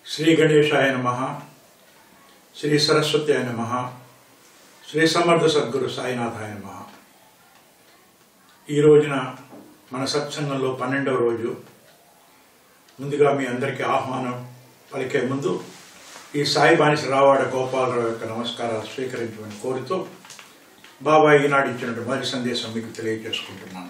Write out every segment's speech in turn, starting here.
శ్రీ గణేశాయ నమ శ్రీ సరస్వత్యాయ నమ శ్రీ సమర్థ సద్గురు సాయినాథాయ నమ ఈ రోజున మన సత్సంగంలో పన్నెండవ రోజు ముందుగా మీ అందరికీ ఆహ్వానం పలికే ముందు ఈ సాయి బానిస రావాడ గోపాలరావు యొక్క నమస్కారాలు స్వీకరించమని కోరుతూ బాబా ఈనాడు ఇచ్చినటువంటి మొదటి సందేశం మీకు తెలియజేసుకుంటున్నాను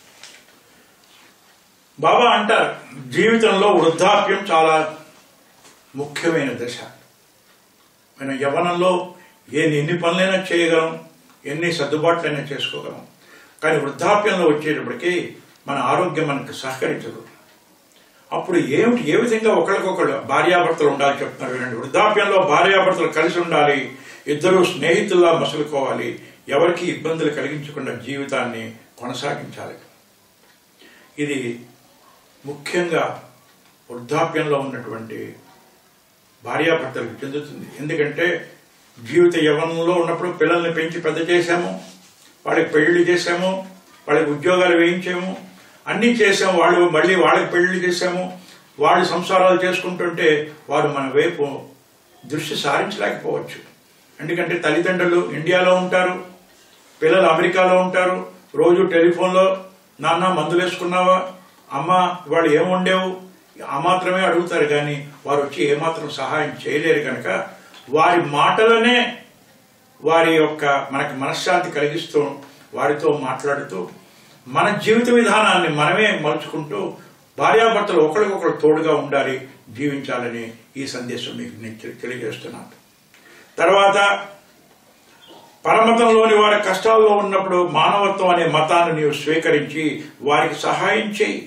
బాబా అంటారు జీవితంలో వృద్ధాప్యం చాలా ముఖ్యమైన దశ మనం యవనంలో ఏ ఎన్ని పనులైనా చేయగలం ఎన్ని సర్దుబాట్లైనా చేసుకోగలం కానీ వృద్ధాప్యంలో వచ్చేటప్పటికి మన ఆరోగ్యం మనకు సహకరించదు అప్పుడు ఏమిటి ఏ విధంగా ఒకరికొకరు భార్యాభర్తలు ఉండాలి చెప్తున్నారు వినండి వృద్ధాప్యంలో భార్యాభర్తలు కలిసి ఉండాలి ఇద్దరు స్నేహితుల్లా మసులుకోవాలి ఎవరికి ఇబ్బందులు కలిగించకుండా జీవితాన్ని కొనసాగించాలి ఇది ముఖ్యంగా వృద్ధాప్యంలో ఉన్నటువంటి భార్యాభర్తలకు చెందుతుంది ఎందుకంటే జీవిత యవనంలో ఉన్నప్పుడు పిల్లల్ని పెంచి పెద్ద చేశాము వాళ్ళకి పెళ్లి చేశాము వాళ్ళకి ఉద్యోగాలు వేయించాము అన్నీ చేసాము వాళ్ళు మళ్ళీ వాళ్ళకి పెళ్లి చేశాము వాళ్ళు సంసారాలు చేసుకుంటుంటే వారు మన వైపు దృష్టి సారించలేకపోవచ్చు ఎందుకంటే తల్లిదండ్రులు ఇండియాలో ఉంటారు పిల్లలు అమెరికాలో ఉంటారు రోజు టెలిఫోన్లో నాన్న మందులు వేసుకున్నావా అమ్మ వాళ్ళు ఏం వండేవు ఆ మాత్రమే అడుగుతారు కానీ వారు వచ్చి ఏమాత్రం సహాయం చేయలేరు కనుక వారి మాటలనే వారి యొక్క మనకి మనశ్శాంతి కలిగిస్తూ వారితో మాట్లాడుతూ మన జీవిత విధానాన్ని మనమే మలుచుకుంటూ భార్యాభర్తలు ఒకరికొకరు తోడుగా ఉండాలి జీవించాలని ఈ సందేశం మీకు నేను తెలి- తెలియజేస్తున్నాను తర్వాత పరమతంలోని వారి కష్టాల్లో ఉన్నప్పుడు మానవత్వం అనే మతాన్ని నీవు స్వీకరించి వారికి సహాయం చేయి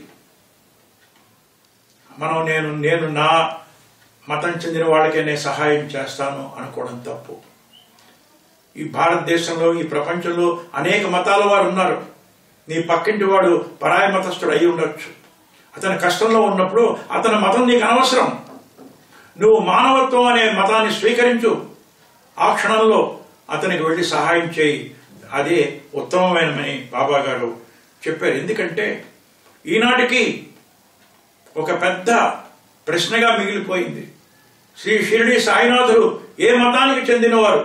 మనం నేను నేను నా మతం చెందిన వాళ్ళకే నేను సహాయం చేస్తాను అనుకోవడం తప్పు ఈ భారతదేశంలో ఈ ప్రపంచంలో అనేక మతాల వారు ఉన్నారు నీ పక్కింటి వాడు పరాయ మతస్థుడు అయి ఉండొచ్చు అతని కష్టంలో ఉన్నప్పుడు అతని మతం నీకు అనవసరం నువ్వు మానవత్వం అనే మతాన్ని స్వీకరించు ఆ క్షణంలో అతనికి వెళ్ళి సహాయం చేయి అదే ఉత్తమమైనమని బాబా గారు చెప్పారు ఎందుకంటే ఈనాటికి ఒక పెద్ద ప్రశ్నగా మిగిలిపోయింది శ్రీ షిరిడి సాయినాథులు ఏ మతానికి చెందినవారు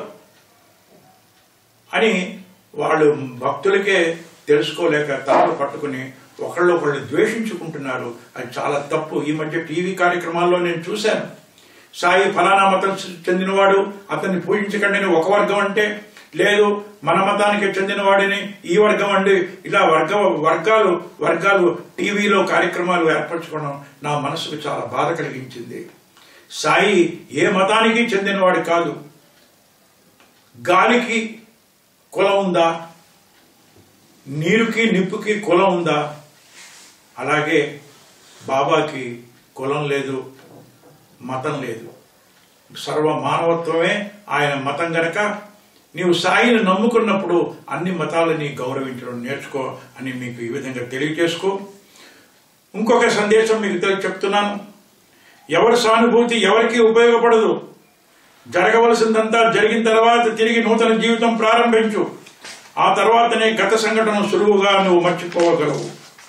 అని వాళ్ళు భక్తులకే తెలుసుకోలేక తలలు పట్టుకుని ఒకళ్ళొకళ్ళు ద్వేషించుకుంటున్నారు అది చాలా తప్పు ఈ మధ్య టీవీ కార్యక్రమాల్లో నేను చూశాను సాయి ఫలానా మతం చెందినవాడు అతన్ని పూజించకండి అని ఒక వర్గం అంటే లేదు మన మతానికి చెందినవాడిని ఈ వర్గం అండి ఇలా వర్గ వర్గాలు వర్గాలు టీవీలో కార్యక్రమాలు ఏర్పరచుకోవడం నా మనసుకు చాలా బాధ కలిగించింది సాయి ఏ మతానికి చెందినవాడు కాదు గాలికి కులం ఉందా నీరుకి నిప్పుకి కులం ఉందా అలాగే బాబాకి కులం లేదు మతం లేదు సర్వ మానవత్వమే ఆయన మతం గనక నీవు సాయిని నమ్ముకున్నప్పుడు అన్ని మతాలని గౌరవించడం నేర్చుకో అని మీకు ఈ విధంగా తెలియజేసుకో ఇంకొక సందేశం మీకు తెలి- చెప్తున్నాను ఎవరి సానుభూతి ఎవరికి ఉపయోగపడదు జరగవలసిందంతా జరిగిన తర్వాత తిరిగి నూతన జీవితం ప్రారంభించు ఆ తర్వాతనే గత సంఘటన సులువుగా నువ్వు మర్చిపోగలవు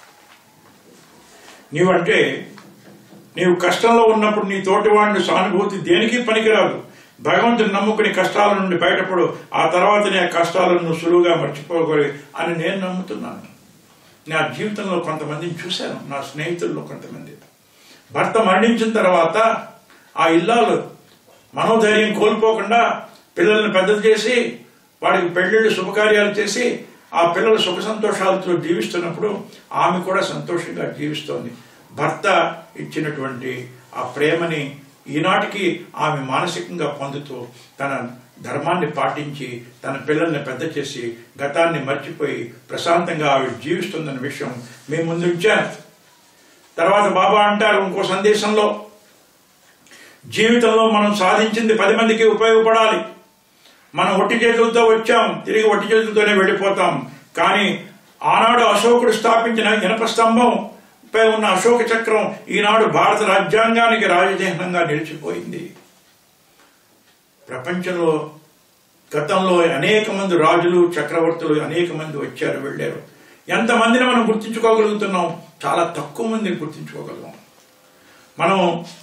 నీవంటే నీవు కష్టంలో ఉన్నప్పుడు నీ తోటివాడిని సానుభూతి దేనికి పనికిరాదు భగవంతుని నమ్ముకుని కష్టాల నుండి బయటపడు ఆ తర్వాతనే ఆ కష్టాలను నువ్వు సులువుగా మర్చిపోగలి అని నేను నమ్ముతున్నాను నా జీవితంలో కొంతమందిని చూశాను నా స్నేహితుల్లో కొంతమంది భర్త మరణించిన తర్వాత ఆ ఇల్లాలు మనోధైర్యం కోల్పోకుండా పిల్లల్ని పెద్ద చేసి వాడికి పెళ్లిళ్ళు శుభకార్యాలు చేసి ఆ పిల్లలు సుఖ సంతోషాలతో జీవిస్తున్నప్పుడు ఆమె కూడా సంతోషంగా జీవిస్తోంది భర్త ఇచ్చినటువంటి ఆ ప్రేమని ఈనాటికి ఆమె మానసికంగా పొందుతూ తన ధర్మాన్ని పాటించి తన పిల్లల్ని పెద్ద చేసి గతాన్ని మర్చిపోయి ప్రశాంతంగా ఆవిడ జీవిస్తుందన్న విషయం మీ ముందు ఉంచాను తర్వాత బాబా అంటారు ఇంకో సందేశంలో జీవితంలో మనం సాధించింది పది మందికి ఉపయోగపడాలి మనం ఒట్టి చేతులతో వచ్చాం తిరిగి ఒట్టి చేతులతోనే వెళ్ళిపోతాం కానీ ఆనాడు అశోకుడు స్థాపించిన ఇనప స్తంభం పై ఉన్న అశోక చక్రం ఈనాడు భారత రాజ్యాంగానికి రాజచిహ్నంగా నిలిచిపోయింది ప్రపంచంలో గతంలో అనేక మంది రాజులు చక్రవర్తులు అనేక మంది వచ్చారు వెళ్ళారు ఎంతమందిని మనం గుర్తించుకోగలుగుతున్నాం చాలా తక్కువ మందిని గుర్తించుకోగలం మనం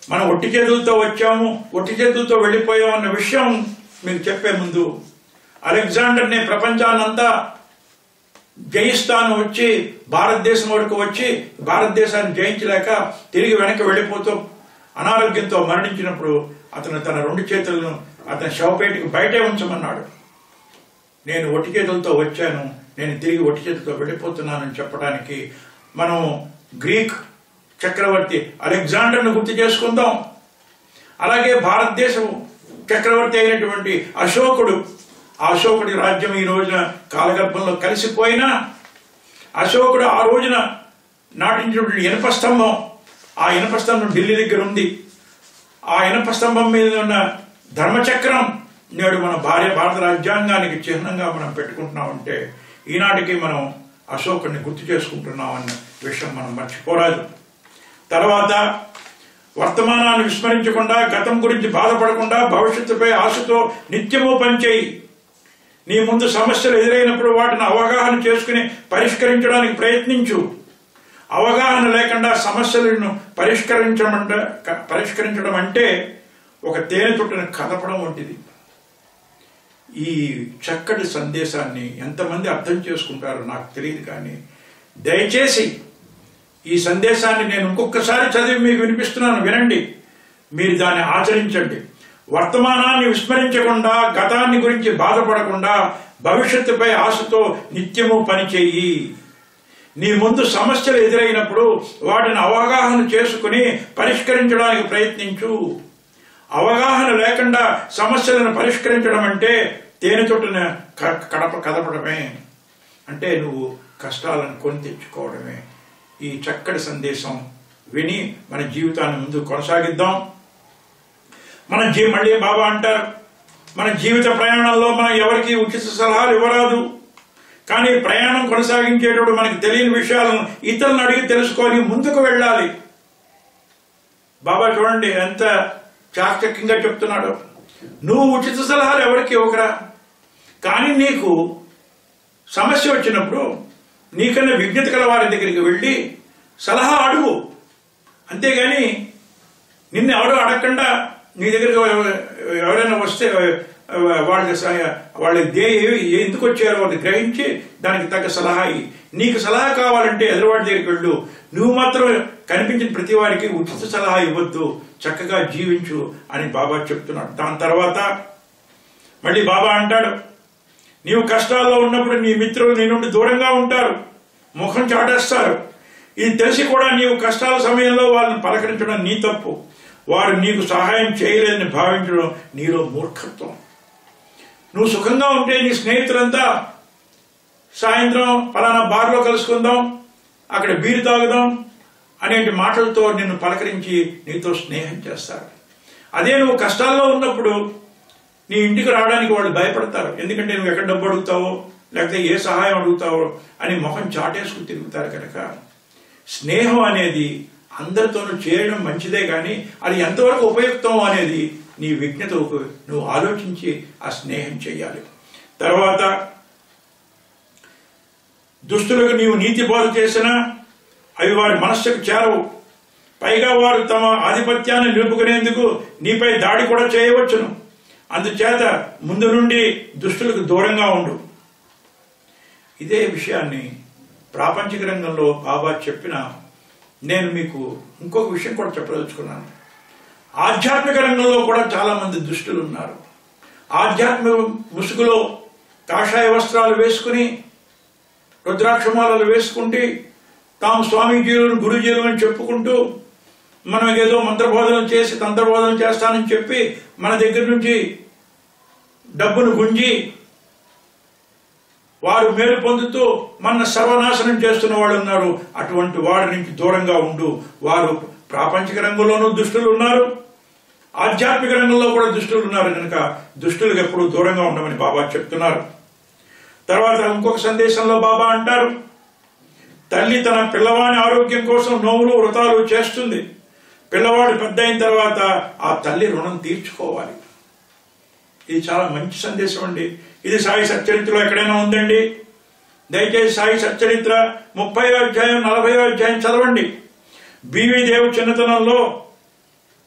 మనం ఒట్టి చేతులతో వచ్చాము ఒట్టి చేతులతో వెళ్ళిపోయాం అన్న విషయం మీకు చెప్పే ముందు అలెగ్జాండర్ని ప్రపంచాన్నంతా జయిస్తాను వచ్చి భారతదేశం వరకు వచ్చి భారతదేశాన్ని జయించలేక తిరిగి వెనక్కి వెళ్ళిపోతూ అనారోగ్యంతో మరణించినప్పుడు అతను తన రెండు చేతులను అతని శవపేటికి బయటే ఉంచమన్నాడు నేను ఒట్టి చేతులతో వచ్చాను నేను తిరిగి ఒట్టి చేతులతో వెళ్ళిపోతున్నానని చెప్పడానికి మనం గ్రీక్ చక్రవర్తి అలెగ్జాండర్ను గుర్తు చేసుకుందాం అలాగే భారతదేశం చక్రవర్తి అయినటువంటి అశోకుడు ఆ అశోకుడి రాజ్యం ఈ రోజున కాలగర్భంలో కలిసిపోయినా అశోకుడు ఆ రోజున నాటించినటువంటి ఇనప స్తంభం ఆ ఇనప స్తంభం ఢిల్లీ దగ్గర ఉంది ఆ ఇనప స్తంభం మీద ఉన్న ధర్మచక్రం నేడు మన భార్య భారత రాజ్యాంగానికి చిహ్నంగా మనం పెట్టుకుంటున్నామంటే ఈనాటికి మనం అశోకుడిని గుర్తు చేసుకుంటున్నాం అన్న విషయం మనం మర్చిపోరాదు తర్వాత వర్తమానాన్ని విస్మరించకుండా గతం గురించి బాధపడకుండా భవిష్యత్తుపై ఆశతో నిత్యము పనిచేయి నీ ముందు సమస్యలు ఎదురైనప్పుడు వాటిని అవగాహన చేసుకుని పరిష్కరించడానికి ప్రయత్నించు అవగాహన లేకుండా సమస్యలను పరిష్కరించడం అంటే పరిష్కరించడం అంటే ఒక తేనె చుట్టను కదపడం వంటిది ఈ చక్కటి సందేశాన్ని ఎంతమంది అర్థం చేసుకుంటారో నాకు తెలియదు కానీ దయచేసి ఈ సందేశాన్ని నేను ఇంకొకసారి చదివి మీకు వినిపిస్తున్నాను వినండి మీరు దాన్ని ఆచరించండి వర్తమానాన్ని విస్మరించకుండా గతాన్ని గురించి బాధపడకుండా భవిష్యత్తుపై ఆశతో నిత్యము పనిచేయి నీ ముందు సమస్యలు ఎదురైనప్పుడు వాటిని అవగాహన చేసుకుని పరిష్కరించడానికి ప్రయత్నించు అవగాహన లేకుండా సమస్యలను పరిష్కరించడం అంటే తేనె చుట్టన కడప కదపడమే అంటే నువ్వు కష్టాలను కొని తెచ్చుకోవడమే ఈ చక్కటి సందేశం విని మన జీవితాన్ని ముందు కొనసాగిద్దాం మన జీ మళ్ళీ బాబా అంటారు మన జీవిత ప్రయాణంలో మనం ఎవరికి ఉచిత సలహాలు ఇవ్వరాదు కానీ ప్రయాణం కొనసాగించేటప్పుడు మనకి తెలియని విషయాలను ఇతరులను అడిగి తెలుసుకొని ముందుకు వెళ్ళాలి బాబా చూడండి ఎంత చాకచక్యంగా చెప్తున్నాడు నువ్వు ఉచిత సలహాలు ఎవరికి ఇవ్వకరా కానీ నీకు సమస్య వచ్చినప్పుడు నీకన్నా విజ్ఞత గల వారి దగ్గరికి వెళ్ళి సలహా అడుగు అంతేగాని నిన్ను ఎవరు అడగకుండా నీ దగ్గరికి ఎవరైనా వస్తే వాళ్ళకి వాళ్ళ దే ఎందుకు వచ్చారో వాళ్ళు గ్రహించి దానికి తగ్గ సలహా ఇయ్యి. నీకు సలహా కావాలంటే ఎదురువాడి దగ్గరికి వెళ్ళు నువ్వు మాత్రం కనిపించిన ప్రతి వారికి ఉచిత సలహా ఇవ్వద్దు చక్కగా జీవించు అని బాబా చెప్తున్నాడు దాని తర్వాత మళ్ళీ బాబా అంటాడు నీవు కష్టాల్లో ఉన్నప్పుడు నీ మిత్రులు నీ నుండి దూరంగా ఉంటారు ముఖం చాటేస్తారు ఇది తెలిసి కూడా నీవు కష్టాల సమయంలో వాళ్ళని పలకరించడం నీ తప్పు వారు నీకు సహాయం చేయలేదని భావించడం నీలో మూర్ఖత్వం నువ్వు సుఖంగా ఉంటే నీ స్నేహితులంతా సాయంత్రం పలానా బార్లో కలుసుకుందాం అక్కడ బీరు తాగుదాం అనేటి మాటలతో నిన్ను పలకరించి నీతో స్నేహం చేస్తారు అదే నువ్వు కష్టాల్లో ఉన్నప్పుడు నీ ఇంటికి రావడానికి వాళ్ళు భయపడతారు ఎందుకంటే నువ్వు ఎక్కడ డబ్బు అడుగుతావో లేకపోతే ఏ సహాయం అడుగుతావో అని ముఖం చాటేసుకుని తిరుగుతారు కనుక స్నేహం అనేది అందరితోనూ చేయడం మంచిదే కానీ అది ఎంతవరకు ఉపయుక్తం అనేది నీ విజ్ఞతకు నువ్వు ఆలోచించి ఆ స్నేహం చేయాలి తర్వాత దుస్తులకు నీవు నీతి బోధ చేసినా అవి వారి మనస్సుకు చేరవు పైగా వారు తమ ఆధిపత్యాన్ని నిలుపుకునేందుకు నీపై దాడి కూడా చేయవచ్చును అందుచేత ముందు నుండి దుష్టులకు దూరంగా ఉండు ఇదే విషయాన్ని ప్రాపంచిక రంగంలో బాబా చెప్పిన నేను మీకు ఇంకొక విషయం కూడా చెప్పదలుచుకున్నాను ఆధ్యాత్మిక రంగంలో కూడా చాలా మంది దుష్టులు ఉన్నారు ఆధ్యాత్మిక ముసుగులో కాషాయ వస్త్రాలు వేసుకుని రుద్రాక్షమాలలు వేసుకుంటే తాము స్వామీజీలు గురుజీలు అని చెప్పుకుంటూ మనం ఏదో మంత్రబోధన చేసి తంత్రబోధన చేస్తానని చెప్పి మన దగ్గర నుంచి డబ్బును గుంజి వారు మేలు పొందుతూ మన సర్వనాశనం చేస్తున్న వాళ్ళు ఉన్నారు అటువంటి వాడి నుంచి దూరంగా ఉండు వారు ప్రాపంచిక రంగంలోనూ దుష్టులు ఉన్నారు ఆధ్యాత్మిక రంగంలో కూడా దుష్టులు ఉన్నారు కనుక దుష్టులకు ఎప్పుడూ దూరంగా ఉండమని బాబా చెప్తున్నారు తర్వాత ఇంకొక సందేశంలో బాబా అంటారు తల్లి తన పిల్లవాని ఆరోగ్యం కోసం నోవులు వ్రతాలు చేస్తుంది పిల్లవాడు పెద్ద అయిన తర్వాత ఆ తల్లి రుణం తీర్చుకోవాలి ఇది చాలా మంచి సందేశం అండి ఇది సాయి సచ్చరిత్రలో ఎక్కడైనా ఉందండి దయచేసి సాయి సచ్చరిత్ర ముప్పై అధ్యాయం నలభై అధ్యాయం చదవండి బీవీ దేవు చిన్నతనంలో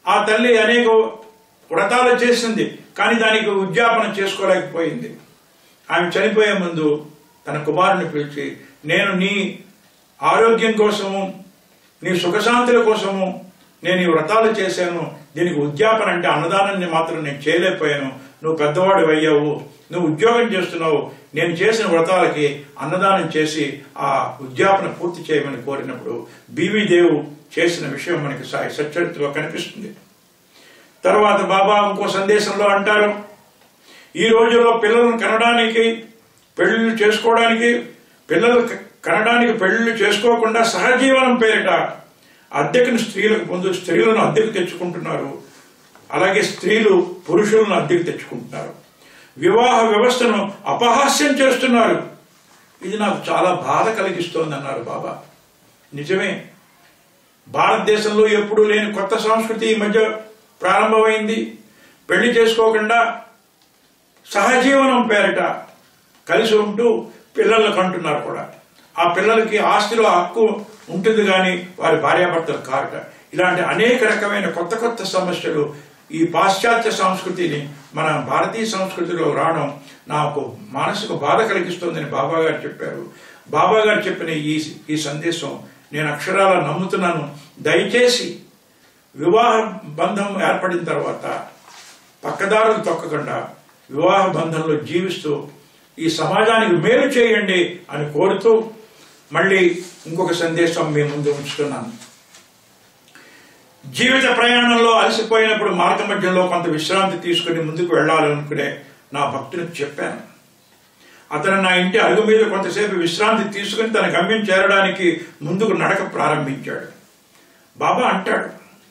ఆ తల్లి అనేక వ్రతాలు చేసింది కానీ దానికి ఉద్యాపన చేసుకోలేకపోయింది ఆమె చనిపోయే ముందు తన కుమారుని పిలిచి నేను నీ ఆరోగ్యం కోసము నీ సుఖశాంతుల కోసము నేను ఈ వ్రతాలు చేశాను దీనికి ఉద్యాపన అంటే అన్నదానాన్ని మాత్రం నేను చేయలేకపోయాను నువ్వు పెద్దవాడు అయ్యావు నువ్వు ఉద్యోగం చేస్తున్నావు నేను చేసిన వ్రతాలకి అన్నదానం చేసి ఆ ఉద్యాపన పూర్తి చేయమని కోరినప్పుడు బీవీ దేవు చేసిన విషయం మనకి సాయి సచ్చరిత్రలో కనిపిస్తుంది తర్వాత బాబా ఇంకో సందేశంలో అంటారు ఈ రోజుల్లో పిల్లలను కనడానికి పెళ్లిళ్ళు చేసుకోవడానికి పిల్లలు క- కనడానికి పెళ్లిళ్ళు చేసుకోకుండా సహజీవనం పేరిట అద్దెకుని స్త్రీలకు పొందు స్త్రీలను అద్దెకు తెచ్చుకుంటున్నారు అలాగే స్త్రీలు పురుషులను అద్దెకు తెచ్చుకుంటున్నారు వివాహ వ్యవస్థను అపహాస్యం చేస్తున్నారు ఇది నాకు చాలా బాధ కలిగిస్తోంది అన్నారు బాబా నిజమే భారతదేశంలో ఎప్పుడూ లేని కొత్త సంస్కృతి ఈ మధ్య ప్రారంభమైంది పెళ్లి చేసుకోకుండా సహజీవనం పేరిట కలిసి ఉంటూ పిల్లలకు అంటున్నారు కూడా ఆ పిల్లలకి ఆస్తిలో హక్కు ఉంటుంది కానీ వారి భార్యాభర్తలు కారట ఇలాంటి అనేక రకమైన కొత్త కొత్త సమస్యలు ఈ పాశ్చాత్య సంస్కృతిని మన భారతీయ సంస్కృతిలో రావడం నాకు మానసిక బాధ కలిగిస్తోందని బాబా గారు చెప్పారు బాబా గారు చెప్పిన ఈ ఈ సందేశం నేను అక్షరాల నమ్ముతున్నాను దయచేసి వివాహ బంధం ఏర్పడిన తర్వాత పక్కదారులు తొక్కకుండా వివాహ బంధంలో జీవిస్తూ ఈ సమాజానికి మేలు చేయండి అని కోరుతూ మళ్ళీ ఇంకొక సందేశం మీ ముందు ఉంచుతున్నాను జీవిత ప్రయాణంలో అలసిపోయినప్పుడు మార్గ మధ్యంలో కొంత విశ్రాంతి తీసుకుని ముందుకు వెళ్ళాలనుకునే నా భక్తునికి చెప్పాను అతను నా ఇంటి అరుగు మీద కొంతసేపు విశ్రాంతి తీసుకుని తన గమ్యం చేరడానికి ముందుకు నడక ప్రారంభించాడు బాబా అంటాడు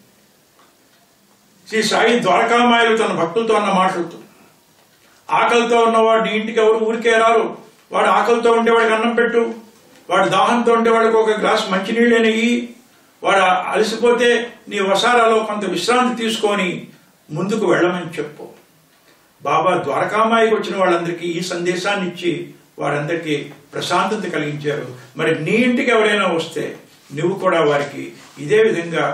శ్రీ సాయి ద్వారకామాయలు తన భక్తులతో అన్న మాటలతో ఆకలితో ఉన్నవాడు నీ ఇంటికి ఎవరు ఊరికే రారు వాడు ఆకలితో ఉంటే వాడికి అన్నం పెట్టు వాడు దాహంతో ఉంటే వాడికి ఒక గ్లాస్ మంచినీళ్ళని వాడు అలసిపోతే నీ వసారాలో కొంత విశ్రాంతి తీసుకొని ముందుకు వెళ్ళమని చెప్పు బాబా ద్వారకామాయికి వచ్చిన వాళ్ళందరికీ ఈ సందేశాన్ని ఇచ్చి వారందరికీ ప్రశాంతత కలిగించారు మరి నీ ఇంటికి ఎవరైనా వస్తే నువ్వు కూడా వారికి ఇదే విధంగా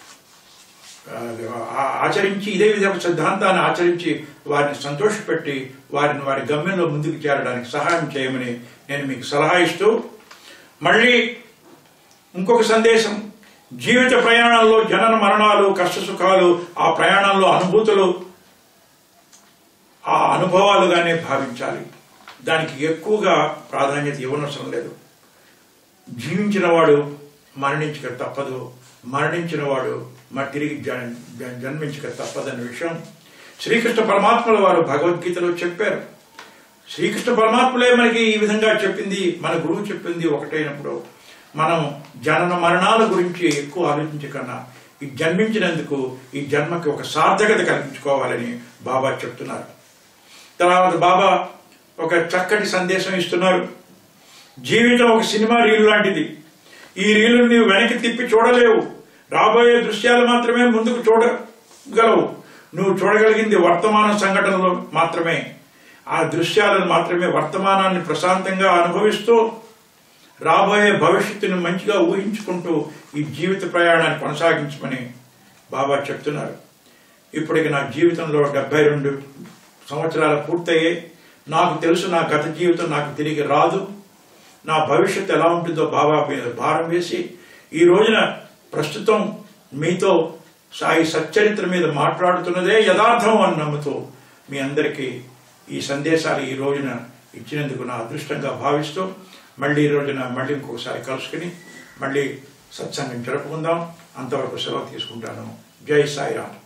ఆ, ఆచరించి ఇదే విధంగా సిద్ధాంతాన్ని ఆచరించి వారిని సంతోషపెట్టి వారిని వారి గమ్యంలో ముందుకు చేరడానికి సహాయం చేయమని నేను మీకు సలహా ఇస్తూ మళ్ళీ ఇంకొక సందేశం జీవిత ప్రయాణంలో జనన మరణాలు కష్ట సుఖాలు ఆ ప్రయాణంలో అనుభూతులు ఆ అనుభవాలుగానే భావించాలి దానికి ఎక్కువగా ప్రాధాన్యత ఇవ్వనవసరం లేదు జీవించిన వాడు మరణించక తప్పదు మరణించిన వాడు మరి తిరిగి జన్- జన్- జన్మించక తప్పదనే విషయం శ్రీకృష్ణ పరమాత్మల వారు భగవద్గీతలో చెప్పారు శ్రీకృష్ణ పరమాత్మలే మనకి ఈ విధంగా చెప్పింది మన గురువు చెప్పింది ఒకటైనప్పుడు మనం జనన మరణాల గురించి ఎక్కువ ఆలోచించకన్నా ఈ జన్మించినందుకు ఈ జన్మకి ఒక సార్థకత కల్పించుకోవాలని బాబా చెప్తున్నారు తర్వాత బాబా ఒక చక్కటి సందేశం ఇస్తున్నారు జీవితం ఒక సినిమా రీల్ లాంటిది ఈ రీలు నీవు వెనక్కి తిప్పి చూడలేవు రాబోయే దృశ్యాలు మాత్రమే ముందుకు చూడగలవు నువ్వు చూడగలిగింది వర్తమాన సంఘటనలు మాత్రమే ఆ దృశ్యాలను మాత్రమే వర్తమానాన్ని ప్రశాంతంగా అనుభవిస్తూ రాబోయే భవిష్యత్తును మంచిగా ఊహించుకుంటూ ఈ జీవిత ప్రయాణాన్ని కొనసాగించమని బాబా చెప్తున్నారు ఇప్పటికి నా జీవితంలో డెబ్బై రెండు సంవత్సరాలు పూర్తయ్యాయి నాకు తెలుసు నా గత జీవితం నాకు తిరిగి రాదు నా భవిష్యత్తు ఎలా ఉంటుందో బాబా మీద భారం వేసి ఈ రోజున ప్రస్తుతం మీతో సాయి సచ్చరిత్ర మీద మాట్లాడుతున్నదే యథార్థం అని నమ్ముతూ మీ అందరికీ ఈ సందేశాలు ఈ రోజున ఇచ్చినందుకు నా అదృష్టంగా భావిస్తూ మళ్ళీ ఈ రోజున మళ్ళీ ఇంకొకసారి కలుసుకుని మళ్ళీ సత్సంగం జరుపుకుందాం అంతవరకు సెలవు తీసుకుంటాను జై సాయిరామ్